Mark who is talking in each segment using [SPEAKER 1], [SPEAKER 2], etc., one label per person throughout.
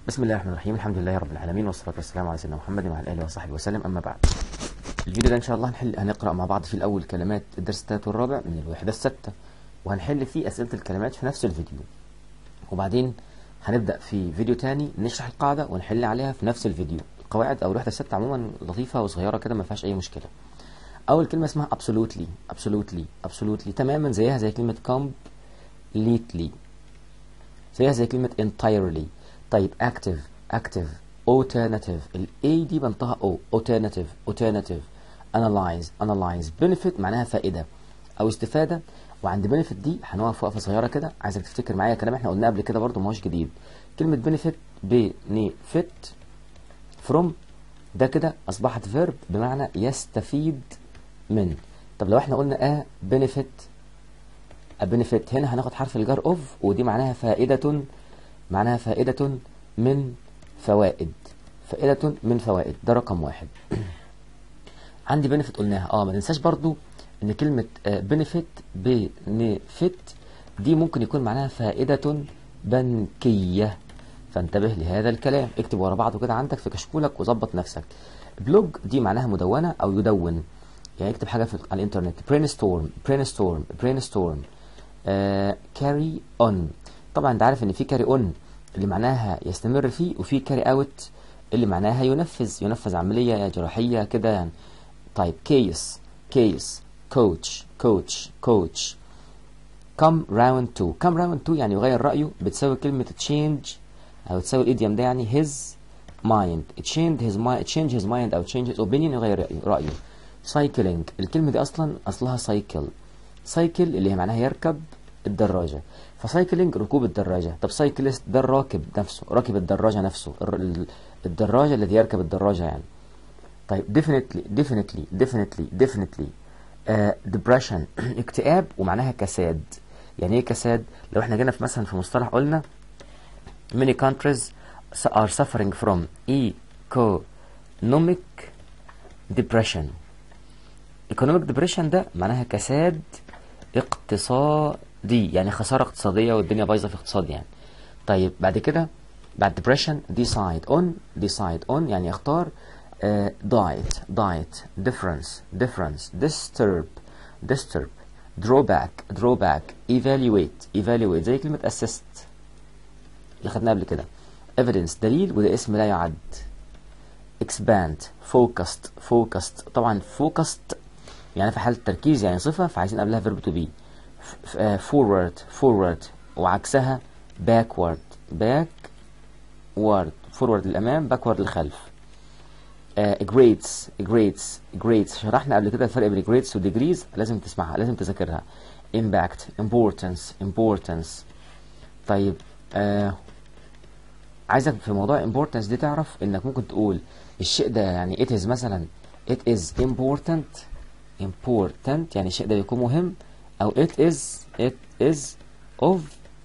[SPEAKER 1] بسم الله الرحمن الرحيم الحمد لله رب العالمين والصلاة والسلام على سيدنا محمد وعلى آله وصحبه وسلم أما بعد الفيديو ده إن شاء الله هنحل هنقرأ مع بعض في الأول كلمات الدرس الثالث والرابع من الوحدة الستة وهنحل فيه أسئلة الكلمات في نفس الفيديو وبعدين هنبدأ في فيديو تاني نشرح القاعدة ونحل عليها في نفس الفيديو القواعد أو الوحدة الستة عموما لطيفة وصغيرة كده ما فيهاش أي مشكلة أول كلمة اسمها absolutely absolutely absolutely تماما زيها زي كلمة completely زيها زي كلمة entirely طيب active active alternative ال A دي بنطقها O alternative alternative analyze analyze benefit معناها فائدة أو استفادة وعند benefit دي هنقف وقفة صغيرة كده عايزك تفتكر معايا كلام احنا قلناه قبل كده برضه ما هوش جديد كلمة benefit benefit from ده كده أصبحت verb بمعنى يستفيد من طب لو احنا قلنا a benefit a benefit هنا هناخد حرف الجر of ودي معناها فائدة معناها فائدة من فوائد فائدة من فوائد ده رقم واحد عندي بنفيت قلناها اه ما ننساش برضو ان كلمة بنفيت بنفيت دي ممكن يكون معناها فائدة بنكية فانتبه لهذا الكلام اكتب ورا بعضه كده عندك في كشكولك وظبط نفسك بلوج دي معناها مدونة او يدون يعني اكتب حاجة في على الانترنت brainstorm brainstorm brainstorm كاري uh, اون طبعا انت عارف ان في كاري اون اللي معناها يستمر فيه وفي كاري اوت اللي معناها ينفذ ينفذ عملية جراحية كده يعني طيب كيس كيس كوتش كوتش كوتش come round to come round to يعني يغير رأيه بتساوي كلمة change أو تساوي الإيديوم ده يعني his mind change his mind change his mind أو change his opinion يغير رأيه cycling الكلمة دي أصلا أصلها cycle cycle اللي هي معناها يركب الدراجة فسايكلينج ركوب الدراجة طب سايكلست ده الراكب نفسه راكب الدراجة نفسه الدراجة الذي يركب الدراجة يعني طيب definitely definitely definitely definitely uh, depression اكتئاب ومعناها كساد يعني ايه كساد لو احنا جينا في مثلا في مصطلح قلنا many countries are suffering from economic depression economic depression ده معناها كساد اقتصادي يعني خسارة اقتصادية والدنيا بايظة في الاقتصاد يعني طيب بعد كده بعد depression decide on decide on يعني اختار uh, diet diet difference difference disturb disturb drawback drawback evaluate evaluate زي كلمة assist اللي خدناها قبل كده evidence دليل وده اسم لا يعد expand focused focused طبعا focused يعني في حالة تركيز يعني صفة فعايزين قبلها verb to be forward forward وعكسها backward backward forward للأمام backward للخلف uh, grades grades grades شرحنا قبل كده الفرق بين grades و degrees لازم تسمعها لازم تذاكرها impact importance importance طيب uh, عايزك في موضوع importance دي تعرف انك ممكن تقول الشيء ده يعني it is مثلا it is important important يعني الشيء ده بيكون مهم أو it is it is of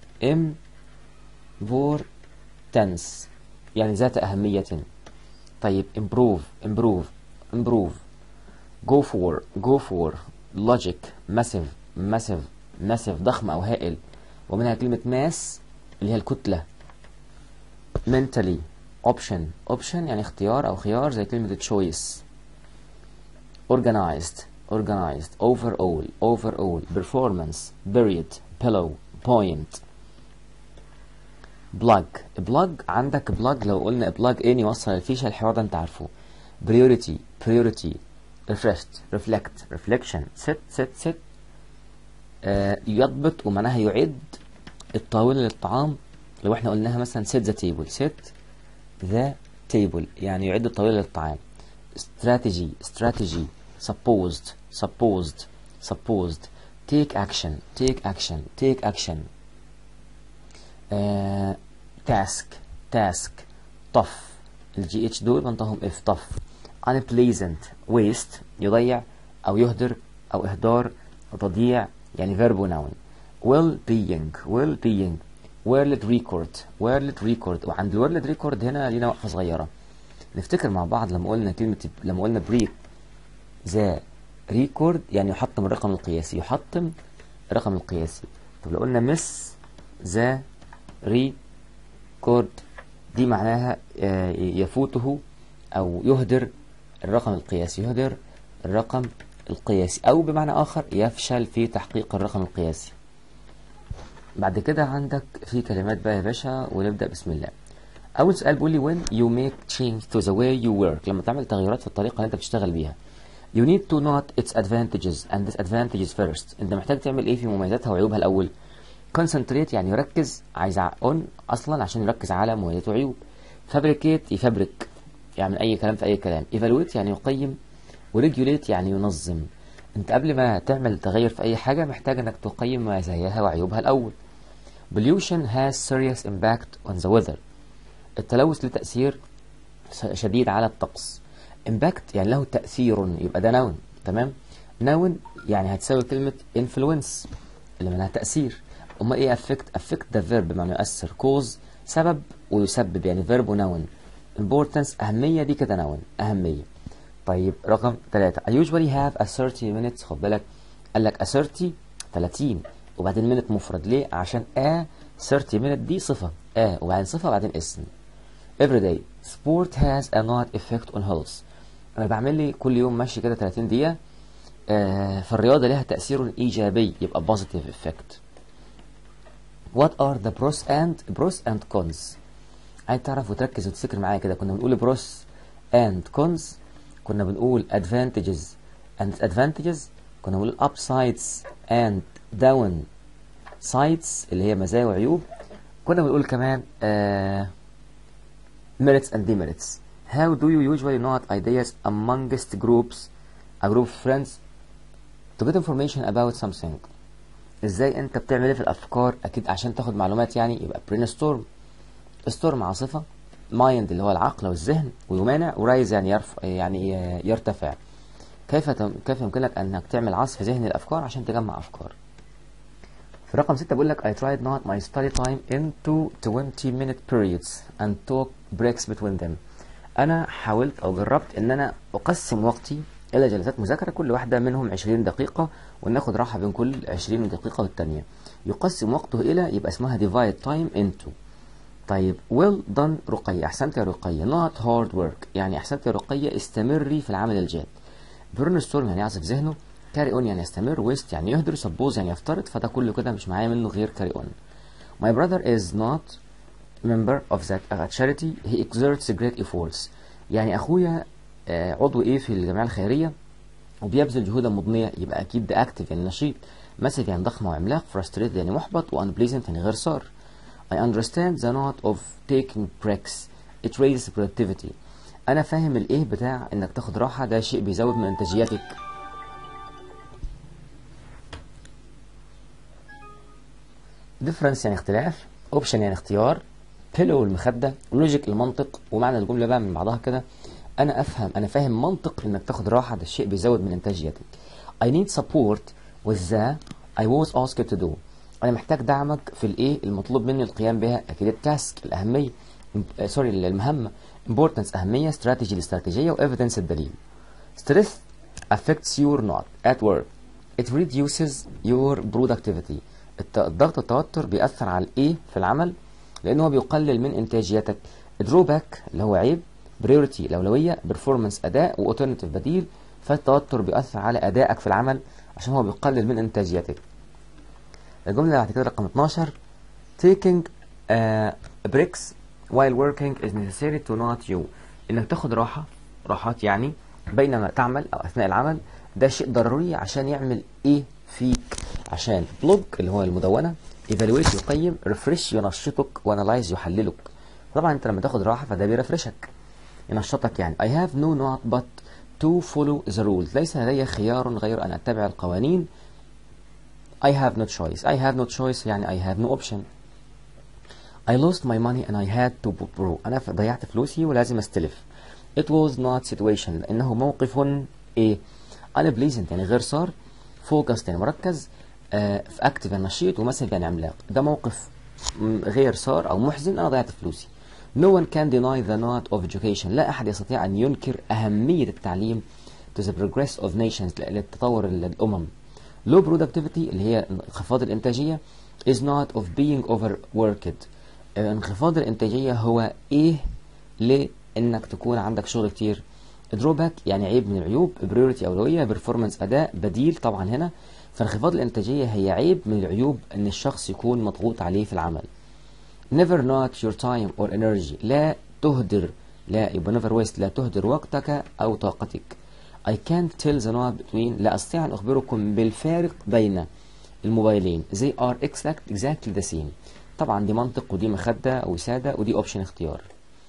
[SPEAKER 1] importance يعني ذات أهمية طيب improve improve improve go for go for logic massive massive massive ضخم أو هائل ومنها كلمة mass اللي هي الكتلة mentally option option يعني اختيار أو خيار زي كلمة choice organized organized overall overall performance period pillow point plug plug عندك plug لو قلنا plug in يوصل الفيشة الحوار ده انت عارفه priority priority refreshed reflect reflection sit sit sit آه يضبط ومعناها يعد الطاولة للطعام لو احنا قلناها مثلا sit the table sit the table يعني يعد الطاولة للطعام strategy strategy supposed supposed supposed take action take action take action uh, task task tough الجي اتش دول بنطقهم اف tough unpleasant waste يضيع او يهدر او اهدار او تضييع يعني verb noun well being well being world record world record وعند world record هنا لينا وقفه صغيره نفتكر مع بعض لما قلنا كلمه لما قلنا بريك ذا ريكورد يعني يحطم الرقم القياسي يحطم الرقم القياسي طب لو قلنا مس ذا ريكورد دي معناها آه، يفوته أو يهدر الرقم القياسي يهدر الرقم القياسي أو بمعنى آخر يفشل في تحقيق الرقم القياسي بعد كده عندك في كلمات بقى يا باشا ونبدأ بسم الله أول سؤال بيقول لي when you make change to the way you work لما تعمل تغيرات في الطريقة اللي أنت بتشتغل بيها you need to note its advantages and disadvantages first أنت محتاج تعمل إيه في مميزاتها وعيوبها الأول concentrate يعني يركز عايز ع- on أصلا عشان يركز على مميزات وعيوب fabricate يفبرك يعمل أي كلام في أي كلام evaluate يعني يقيم وريجوليت يعني ينظم انت قبل ما تعمل تغير في اي حاجه محتاج انك تقيم مزاياها وعيوبها الاول pollution has serious impact on the weather التلوث له تاثير س- شديد على الطقس impact يعني له تاثير يبقى ده نون تمام نون يعني هتساوي كلمه influence اللي منها تاثير اما ايه affect affect ده verb بمعنى يؤثر cause سبب ويسبب يعني verb ونون importance اهميه دي كده نون اهميه طيب رقم ثلاثة I usually have a 30 minutes خد بالك قال لك a 30 30 وبعدين minute مفرد ليه؟ عشان a 30 minute دي صفة a وبعدين صفة وبعدين اسم every day sport has a not effect on health أنا بعمل لي كل يوم ماشي كده 30 دقيقة آه فالرياضة لها تأثير إيجابي يبقى positive effect what are the pros and pros and cons عايز تعرف وتركز وتفتكر معايا كده كنا بنقول بروس and cons كنا بنقول advantages and disadvantages كنا بنقول upsides and down sides اللي هي مزايا وعيوب كنا بنقول كمان uh, merits and demerits how do you usually note ideas amongst groups a group of friends to get information about something ازاي انت بتعمل ايه في الافكار اكيد عشان تاخد معلومات يعني يبقى brainstorm ستورم مع صفة مايند اللي هو العقل والذهن ويمانع ورايز يعني يرف يعني يرتفع كيف تم كيف يمكنك انك تعمل عصف ذهني الافكار عشان تجمع افكار في رقم ستة بقول لك I tried not my study time into 20 minute periods and took breaks between them انا حاولت او جربت ان انا اقسم وقتي الى جلسات مذاكره كل واحده منهم 20 دقيقه وناخد راحه بين كل 20 دقيقه والتانيه يقسم وقته الى يبقى اسمها divide time into طيب well done رقية أحسنت يا رقية not hard work يعني أحسنت يا رقية استمري في العمل الجاد brainstorm يعني يعزف ذهنه carry on يعني يستمر waste يعني يهدر suppose يعني يفترض فده كله كده مش معايا منه غير carry on my brother is not member of that uh, charity he exerts great efforts يعني أخويا آه، عضو إيه في الجمعية الخيرية وبيبذل جهودا مضنية يبقى أكيد ده active يعني نشيط massive يعني ضخم وعملاق frustrated يعني محبط و unpleasant يعني غير سار I understand the not of taking breaks. It raises productivity. أنا فاهم الإيه بتاع إنك تاخد راحة ده شيء بيزود من إنتاجيتك. difference يعني اختلاف option يعني اختيار pillow المخدة logic المنطق ومعنى الجملة بقى من بعضها كده أنا أفهم أنا فاهم منطق إنك تاخد راحة ده شيء بيزود من إنتاجيتك. I need support with the I was asked to do. انا محتاج دعمك في الايه المطلوب مني القيام بها اكيد التاسك الاهميه آه، سوري المهمه importance اهميه strategy الاستراتيجيه وايفيدنس الدليل stress affects your not at work it reduces your productivity الت- الضغط والتوتر بيأثر على الايه في العمل لانه هو بيقلل من انتاجيتك drawback اللي هو عيب priority الاولويه performance اداء والترناتيف بديل فالتوتر بيأثر على ادائك في العمل عشان هو بيقلل من انتاجيتك الجملة اللي بعد كده رقم 12 taking uh, breaks while working is necessary to not you انك تاخد راحة راحات يعني بينما تعمل او اثناء العمل ده شيء ضروري عشان يعمل ايه فيك عشان بلوج اللي هو المدونة evaluate يقيم refresh ينشطك وanalyze يحللك طبعا انت لما تاخد راحة فده بيرفرشك ينشطك يعني I have no not but to follow the rules ليس لدي خيار غير أن أتبع القوانين I have no choice I have no choice يعني I have no option I lost my money and I had to borrow أنا ف- ضيعت فلوسي ولازم استلف It was not situation لأنه موقف إيه unpleasant يعني غير صار focused يعني مركز آه في active يعني نشيط ومسج يعني عملاق ده موقف م- غير صار أو محزن أنا ضيعت فلوسي No one can deny the not of education لا أحد يستطيع أن ينكر أهمية التعليم to the progress of nations ل- للتطور ال- الأمم low productivity اللي هي انخفاض الإنتاجية is not of being overworked انخفاض الانتاجية هو ايه لانك تكون عندك شغل كتير دروباك يعني عيب من العيوب بريورتي اولويه بيرفورمانس اداء بديل طبعا هنا فانخفاض الانتاجيه هي عيب من العيوب ان الشخص يكون مضغوط عليه في العمل never not your time or energy لا تهدر لا يبقى never waste لا تهدر وقتك او طاقتك I can't tell the not between لا استطيع ان اخبركم بالفارق بين الموبايلين they are exact exactly the same طبعا دي منطق ودي مخدة او وسادة ودي اوبشن اختيار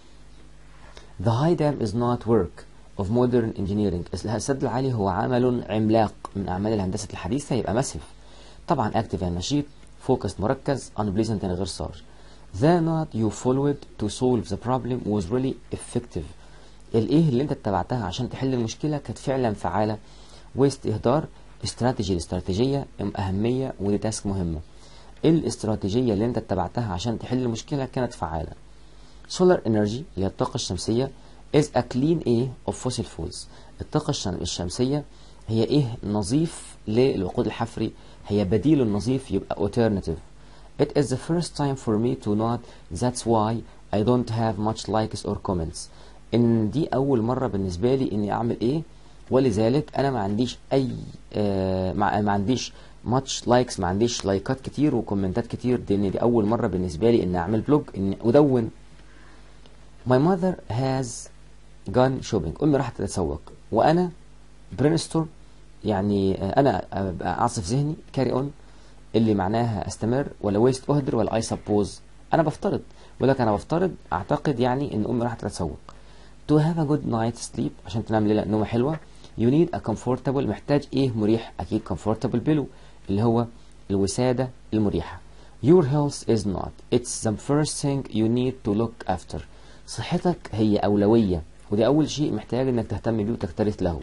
[SPEAKER 1] The high dam is not work of modern engineering السد العالي هو عمل عملاق من أعمال الهندسة الحديثة يبقى مسف طبعا active يعني نشيط focused مركز unpleasant يعني غير صار The not you followed to solve the problem was really effective الايه اللي انت اتبعتها عشان تحل المشكلة كانت فعلا فعالة waste اهدار استراتيجي الاستراتيجية أهمية ودي تاسك مهمة الاستراتيجية اللي انت اتبعتها عشان تحل المشكلة كانت فعالة solar energy اللي هي الطاقة الشمسية is a clean air of fossil fuels الطاقة الشمسية هي ايه نظيف للوقود الحفري هي بديل النظيف يبقى alternative It is the first time for me to not that's why I don't have much likes or comments ان دي اول مرة بالنسبة لي اني اعمل ايه ولذلك انا ما عنديش اي آه ما, ما عنديش ماتش لايكس ما عنديش لايكات كتير وكومنتات كتير لان دي اول مرة بالنسبة لي اني اعمل بلوج اني ادون My mother has gone shopping امي راحت تتسوق وانا برينستور يعني انا اعصف ذهني كاري اون اللي معناها استمر ولا ويست اهدر ولا اي سبوز انا بفترض ولك انا بفترض اعتقد يعني ان امي راحت تتسوق to have a good night sleep عشان تنام ليله نومه حلوه you need a comfortable محتاج ايه مريح اكيد comfortable pillow اللي هو الوساده المريحه your health is not it's the first thing you need to look after صحتك هي اولويه ودي اول شيء محتاج انك تهتم بيه وتكترث له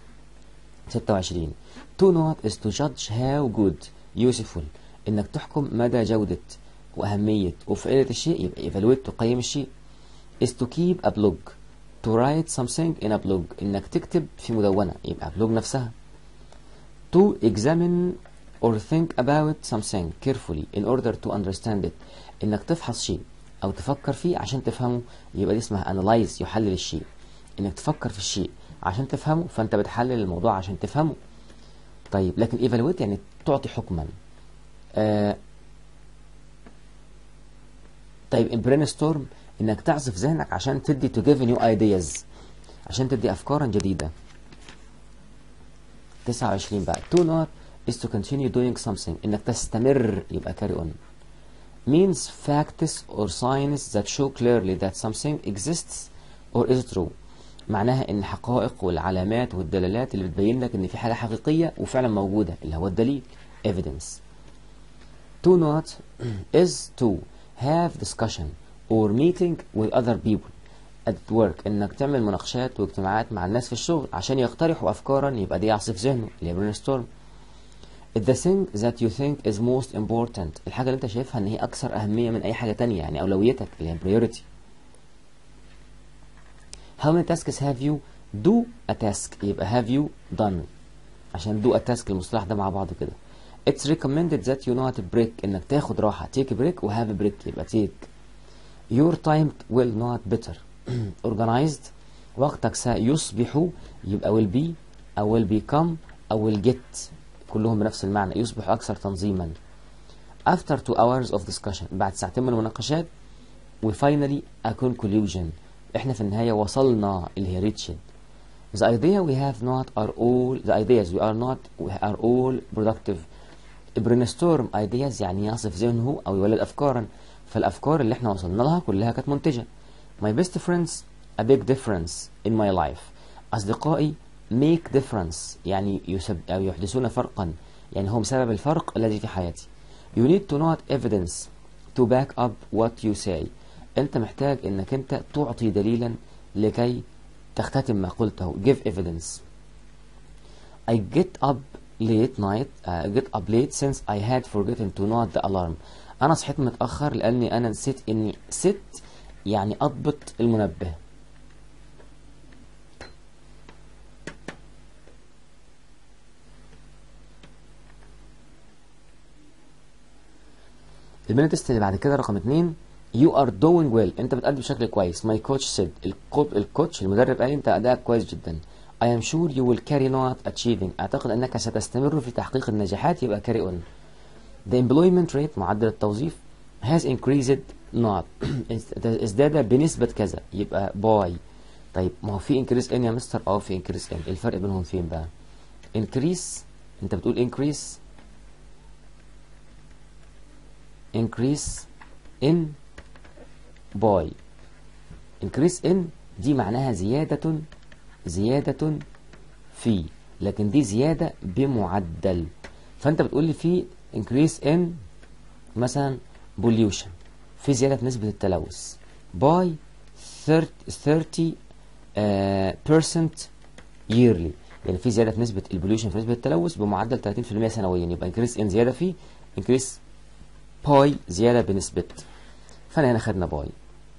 [SPEAKER 1] 26 to not is to judge how good useful انك تحكم مدى جودة واهمية وفائدة الشيء يبقى evaluate تقيم الشيء is to keep a blog to write something in a blog انك تكتب في مدونة يبقى blog نفسها to examine or think about something carefully in order to understand it انك تفحص شيء او تفكر فيه عشان تفهمه يبقى دي اسمها analyze يحلل الشيء انك تفكر في الشيء عشان تفهمه فانت بتحلل الموضوع عشان تفهمه طيب لكن evaluate يعني تعطي حكما آه طيب brainstorm انك تعصف ذهنك عشان تدي to give new ideas عشان تدي افكارا جديده 29 بقى to not is to continue doing something انك تستمر يبقى carry on means facts or signs that show clearly that something exists or is true معناها ان الحقائق والعلامات والدلالات اللي بتبين لك ان في حاجه حقيقيه وفعلا موجوده اللي هو الدليل evidence to not is to have discussion or meeting with other people at work انك تعمل مناقشات واجتماعات مع الناس في الشغل عشان يقترحوا افكارا يبقى دي يعصف ذهنه اللي هي brainstorm the thing that you think is most important الحاجه اللي انت شايفها ان هي اكثر اهميه من اي حاجه تانية يعني اولويتك اللي هي priority How many tasks have you do a task يبقى have you done عشان do a task المصطلح ده مع بعضه كده It's recommended that you not break انك تاخد راحة take a break و have a break يبقى take Your time will not better organized وقتك سيصبح يبقى will be أو will become أو will get كلهم بنفس المعنى يصبح أكثر تنظيما After two hours of discussion بعد ساعتين من المناقشات we finally a conclusion احنا في النهاية وصلنا اللي هي reached The idea we have not are all the ideas we are not we are all productive brainstorm ideas يعني يصف ذهنه أو يولد أفكارا فالأفكار اللي احنا وصلنا لها كلها كانت منتجة My best friends a big difference in my life أصدقائي make difference يعني يسب أو يحدثون فرقا يعني هم سبب الفرق الذي في حياتي You need to not evidence to back up what you say انت محتاج انك انت تعطي دليلا لكي تختتم ما قلته give evidence I get up late night uh, get up late since I had forgotten to not the alarm انا صحيت متاخر لاني انا نسيت اني ست يعني اضبط المنبه المينيتست اللي بعد كده رقم اتنين you are doing well انت بتأدي بشكل كويس my coach said الكو- الكوتش المدرب قال لي انت ادائك كويس جدا I am sure you will carry on achieving اعتقد انك ستستمر في تحقيق النجاحات يبقى carry on the employment rate معدل التوظيف has increased not ازداد بنسبة كذا يبقى باي طيب ما هو في increase in يا مستر اه في increase in الفرق بينهم فين بقى increase انت بتقول increase increase in باي increase in دي معناها زيادة زيادة في لكن دي زيادة بمعدل فانت بتقول لي في increase in مثلا pollution في زيادة في نسبة التلوث by 30 30 آه، percent yearly يعني في زيادة في نسبة البوليوشن في نسبة التلوث بمعدل 30% سنويا يبقى increase in زيادة في increase باي زيادة بنسبة فأنا هنا خدنا باي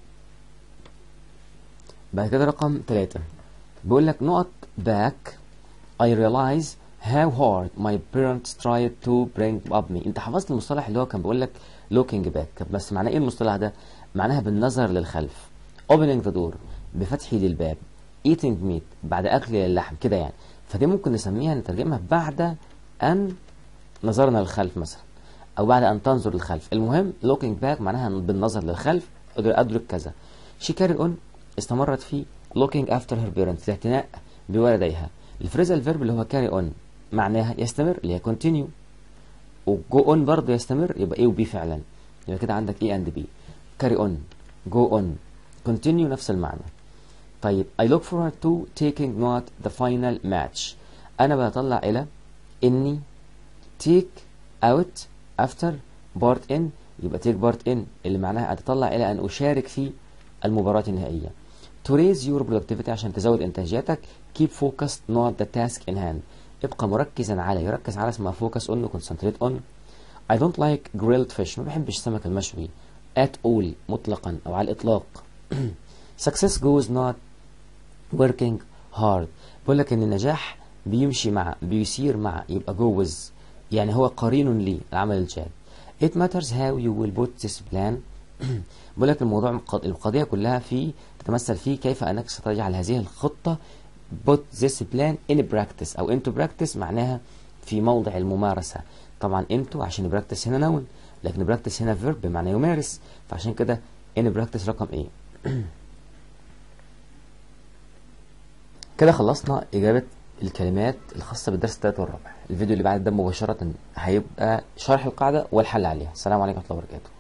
[SPEAKER 1] بعد كده رقم ثلاثة بيقول لك نقط back I realize how hard my parents tried to bring up me انت حفظت المصطلح اللي هو كان بيقول لك looking back بس معناه ايه المصطلح ده معناها بالنظر للخلف opening the door بفتحي للباب eating meat بعد اكل اللحم كده يعني فدي ممكن نسميها نترجمها بعد ان نظرنا للخلف مثلا او بعد ان تنظر للخلف المهم looking back معناها بالنظر للخلف أقدر ادرك كذا she carried on استمرت في looking after her parents الاعتناء بوالديها الفريزال فيرب اللي هو carry on معناها يستمر اللي هي continue وجو اون برضه يستمر يبقى ايه وبي فعلا يبقى كده عندك ايه اند بي carry on go on continue نفس المعنى طيب I look forward to taking not the final match أنا بطلع إلى إني take out after part in يبقى take part in اللي معناها أتطلع إلى أن أشارك في المباراة النهائية to raise your productivity عشان تزود إنتاجيتك keep focused not the task in hand ابقى مركزا على يركز على اسمها focus on و concentrate on I don't like grilled fish ما بحبش السمك المشوي at all مطلقا أو على الإطلاق success goes not working hard بقول لك ان النجاح بيمشي مع بيسير مع يبقى جوز يعني هو قرين لي العمل الجاد it matters how you will put this plan بقول لك الموضوع القضية كلها في تتمثل في كيف انك ستجعل هذه الخطة put this plan in practice او into practice معناها في موضع الممارسة طبعا into عشان practice هنا نون لكن practice هنا verb بمعنى يمارس فعشان كده in practice رقم ايه كده خلصنا إجابة الكلمات الخاصة بالدرس الثالث والرابع الفيديو اللي بعد ده مباشرة هيبقى شرح القاعدة والحل عليها السلام عليكم ورحمة الله وبركاته